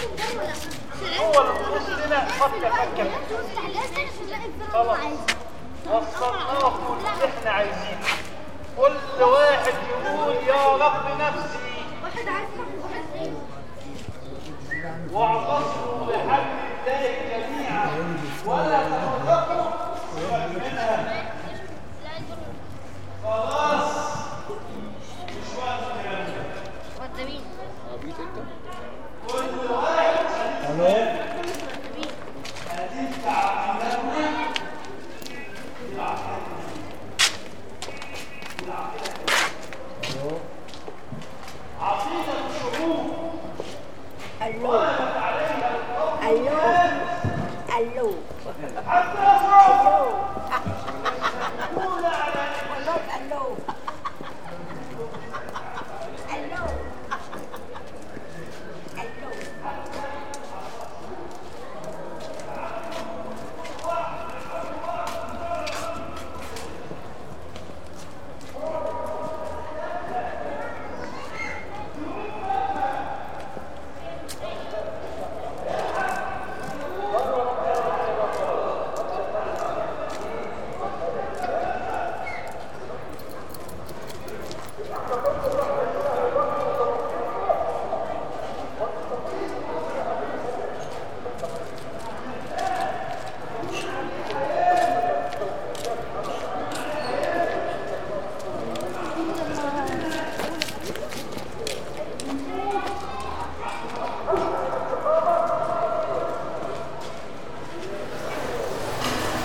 هو اللي بيبص لنا فكه فكه خلاص وصلناكم اللي احنا عايزينه كل واحد يقول يا رب نفسي واحد عايز واحد واعتصموا بحبل الله جميعا ولا تفرقوا منها خلاص مش وقت الكلام ده مقدمين عبيط انت كل واحد الو هتدفع عملنا الو عقيدة الشعوب الو الو الو حتى